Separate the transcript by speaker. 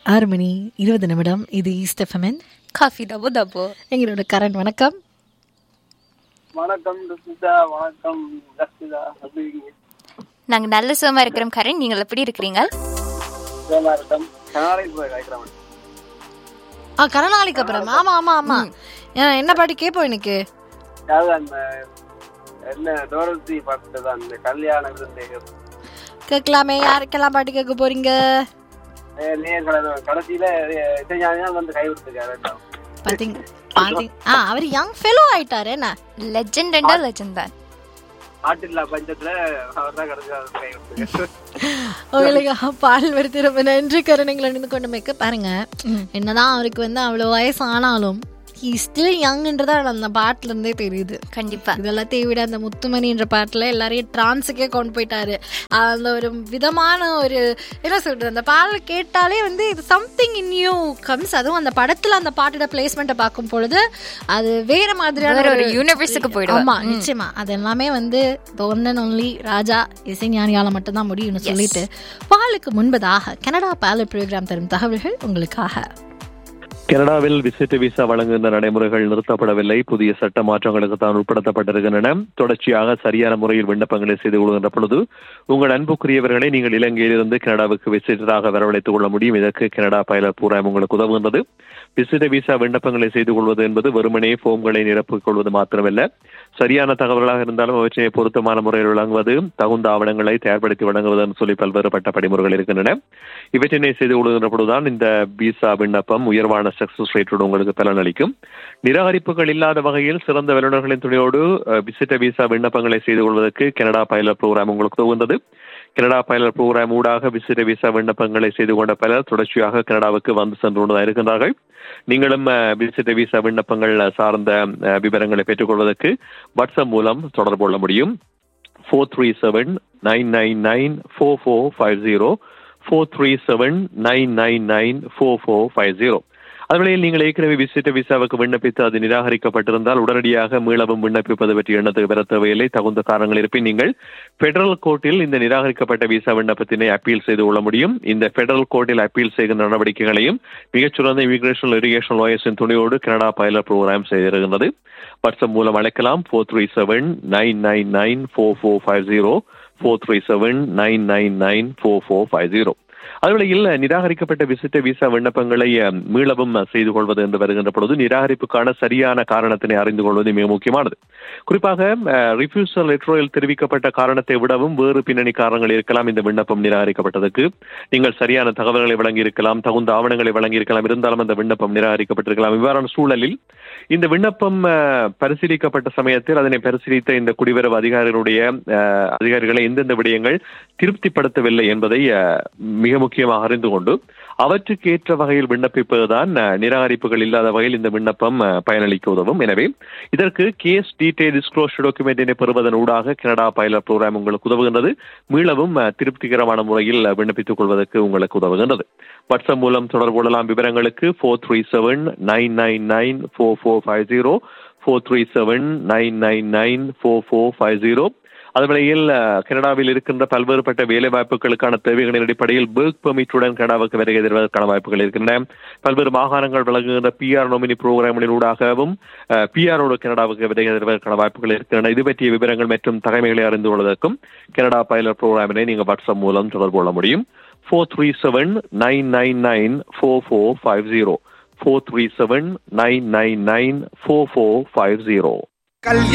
Speaker 1: ஆறு மணி இருபது நிமிடம் இது ஈஸ்ட் எஃப்எம்என்
Speaker 2: காஃபி டபு டபு
Speaker 1: எங்களோட கரண் வணக்கம்
Speaker 3: வணக்கம் ருசிதா வணக்கம் ரசிதா எப்படி இருக்கீங்க
Speaker 2: நாங்க நல்ல சுகமா இருக்கிறோம் கரண் நீங்கள் எப்படி இருக்கிறீங்க
Speaker 3: சுகமா இருக்கோம் கர்நாடகா போய் காய்க்கிறேன்
Speaker 1: ஆ கருணாளிக்கு அப்புறம் ஆமா ஆமா ஆமா ஏன், என்ன பாட்டு கேட்போம் எனக்கு
Speaker 3: அதாவது அந்த என்ன டோரசி பாட்டு தான் அந்த கல்யாண விருந்தை
Speaker 1: கேட்கலாமே யாருக்கெல்லாம் பாட்டு கேட்க போறீங்க
Speaker 3: நேர்களை கடைசியில இசைஞானிதான் வந்து கை விட்டுருக்காரு
Speaker 1: பாத்தீங்க பாத்தீங்க ஆ அவர் யங் ஃபெலோ ஆயிட்டாரு என்ன
Speaker 2: லெஜெண்ட் அண்டா லெஜெண்ட் தான்
Speaker 3: ஆட்டில்லா பஞ்சத்துல அவர் தான் கடைசியில வந்து கை விட்டுருக்காரு
Speaker 1: உங்களுக்கு பால் வருத்தி ரொம்ப நன்றி கருணைங்களை நின்று கொண்டு மேக்க பாருங்க என்னதான் அவருக்கு வந்து அவ்வளவு வயசு ஆனாலும் ஹீ ஸ்டில் யங்ன்றதா அந்த பாட்டுல இருந்தே தெரியுது
Speaker 2: கண்டிப்பா
Speaker 1: இதெல்லாத்தையும் விட அந்த முத்துமணி என்ற பாட்டுல எல்லாரையும் டிரான்ஸுக்கே கொண்டு போயிட்டாரு அந்த ஒரு விதமான ஒரு என்ன சொல்றது அந்த பாடல் கேட்டாலே வந்து இது சம்திங் இன் நியூ கம்ஸ் அதுவும் அந்த படத்துல அந்த பாட்டோட பிளேஸ்மெண்ட்டை பார்க்கும் பொழுது அது வேற மாதிரியான
Speaker 2: வேற ஒரு universe-க்கு போயிடுவா.
Speaker 1: ஆமா நிச்சயமா அது எல்லாமே வந்து ஒன் அண்ட் ஒன்லி ராஜா இசைஞானியால மட்டும்தான் முடியும்னு சொல்லிட்டு பாலுக்கு முன்பதாக கனடா பாலு ப்ரோக்ராம் தரும் தகவல்கள் உங்களுக்காக
Speaker 4: கனடாவில் விசிட் விசா வழங்குகின்ற நடைமுறைகள் நிறுத்தப்படவில்லை புதிய சட்ட மாற்றங்களுக்கு தான் உட்படுத்தப்பட்டிருக்கின்றன தொடர்ச்சியாக சரியான முறையில் விண்ணப்பங்களை செய்து கொள்கின்ற பொழுது உங்கள் அன்புக்குரியவர்களை நீங்கள் இலங்கையிலிருந்து கனடாவுக்கு விசிட்டராக வரவழைத்துக் கொள்ள முடியும் இதற்கு கனடா பைலட் பூராயம் உங்களுக்கு உதவுகின்றது விசிட்ட விசா விண்ணப்பங்களை செய்து கொள்வது என்பது வெறுமனே ஃபோம்களை நிரப்பிக் கொள்வது மாத்திரமல்ல சரியான தகவல்களாக இருந்தாலும் அவற்றை பொருத்தமான முறையில் வழங்குவது தகுந்த ஆவணங்களை தயார்படுத்தி வழங்குவதுன்னு சொல்லி பல்வேறுபட்ட படிமுறைகள் இருக்கின்றன இவற்றினை செய்து கொள்கின்ற பொழுதுதான் இந்த விசா விண்ணப்பம் உயர்வான சக்சஸ் ரேட்டோடு உங்களுக்கு பலனளிக்கும் நிராகரிப்புகள் இல்லாத வகையில் சிறந்த வல்லுநர்களின் துணையோடு அஹ், விசிட்ட விசா விண்ணப்பங்களை செய்து கொள்வதற்கு கனடா பைலட் ப்ரோக்ராம் உங்களுக்கு உதவுகின்றது கனடா பைலட் ப்ரோக்ராம் ஊடாக விசிட்ட விசா விண்ணப்பங்களை செய்து கொண்ட பலர் தொடர்ச்சியாக கனடாவுக்கு வந்து சென்று கொண்டுதான் இருக்கின்றார்கள் நீங்களும் அஹ், விசிட்ட விசா விண்ணப்பங்கள் சார்ந்த அஹ், விவரங்களை பெற்றுக்கொள்வதற்கு வாட்ஸ்அப் மூலம் தொடர்பு கொள்ள முடியும் four three seven nine nine nine four four five zero four three seven nine nine nine four four five zero அதுவேளையில் நீங்கள் ஏற்கனவே விசிட்ட விசாவுக்கு விண்ணப்பித்து அது நிராகரிக்கப்பட்டிருந்தால் உடனடியாக மீளவும் விண்ணப்பிப்பது பற்றி எண்ணத்துக்கு பெற தேவையில்லை தகுந்த காரணங்கள் இருப்பின் நீங்கள் பெடரல் கோர்ட்டில் இந்த நிராகரிக்கப்பட்ட விசா விண்ணப்பத்தினை அப்பீல் செய்து கொள்ள முடியும் இந்த பெடரல் கோர்ட்டில் அப்பீல் செய்கின்ற நடவடிக்கைகளையும் மிகச்சிறந்த இமிகிரேஷன் இரிகேஷன் லாயர்ஸின் துணையோடு கனடா பைலட் ப்ரோக்ராம் செய்திருக்கின்றது வாட்ஸ்அப் மூலம் அழைக்கலாம் four three seven nine nine nine four four five zero four three seven nine nine nine four four five zero அதுவேளையில் நிராகரிக்கப்பட்ட விசிட்ட விசா விண்ணப்பங்களை அஹ், மீளவும் அஹ், செய்து கொள்வது என்று வருகின்ற பொழுது நிராகரிப்புக்கான சரியான காரணத்தினை அறிந்து கொள்வது மிக முக்கியமானது குறிப்பாக ரிஃப்யூசல் லெட்டரில் தெரிவிக்கப்பட்ட காரணத்தை விடவும் வேறு பின்னணி காரணங்கள் இருக்கலாம் இந்த விண்ணப்பம் நிராகரிக்கப்பட்டதற்கு நீங்கள் சரியான தகவல்களை வழங்கி இருக்கலாம் தகுந்த ஆவணங்களை வழங்கி இருக்கலாம் இருந்தாலும் அந்த விண்ணப்பம் நிராகரிக்கப்பட்டிருக்கலாம் இவ்வாறான சூழலில் இந்த விண்ணப்பம் அஹ், பரிசீலிக்கப்பட்ட சமயத்தில் அதனை பரிசீலித்த இந்த குடிவரவு அதிகாரிகளுடைய அஹ், அதிகாரிகளை எந்தெந்த விடயங்கள் திருப்திப்படுத்தவில்லை என்பதை அஹ், மிக முக்கியமாக அறிந்து கொண்டு அவற்றுக்கு ஏற்ற வகையில் விண்ணப்பிப்பதுதான் அஹ், நிராகரிப்புகள் இல்லாத வகையில் இந்த விண்ணப்பம் அஹ், பயனளிக்க உதவும் எனவே இதற்கு கேஸ் டீடைல் டிஸ்க்ளோஷர் டாக்குமெண்டினை பெறுவதன் ஊடாக கனடா பைலட் ப்ரோக்ராம் உங்களுக்கு உதவுகின்றது மீளவும் அஹ், திருப்திகரமான முறையில் அஹ், விண்ணப்பித்துக் கொள்வதற்கு உங்களுக்கு உதவுகின்றது வாட்ஸ்அப் மூலம் தொடர்பு கொள்ளலாம் விவரங்களுக்கு four three seven nine nine nine four four five zero four three seven nine nine nine four four five zero அதுவேளையில் அஹ், கனடாவில் இருக்கின்ற பல்வேறுபட்ட வேலை வாய்ப்புகளுக்கான தேவைகளின் அடிப்படையில் பெர்க் பெர்மிட்டுடன் கனடாவுக்கு வருகை தருவதற்கான வாய்ப்புகள் இருக்கின்றன பல்வேறு மாகாணங்கள் வழங்குகின்ற பிஆர் நோமினி புரோகிராமின் ஊடாகவும் பிஆரோடு கனடாவுக்கு வருகை தருவதற்கான வாய்ப்புகள் இருக்கின்றன இது பற்றிய விவரங்கள் மற்றும் தகமைகளை அறிந்து கொள்வதற்கும் கனடா பைலட் புரோகிராமினை நீங்கள் வாட்ஸ்அப் மூலம் தொடர்பு கொள்ள முடியும் four three seven nine nine nine four four five zero four three seven nine nine nine four four five zero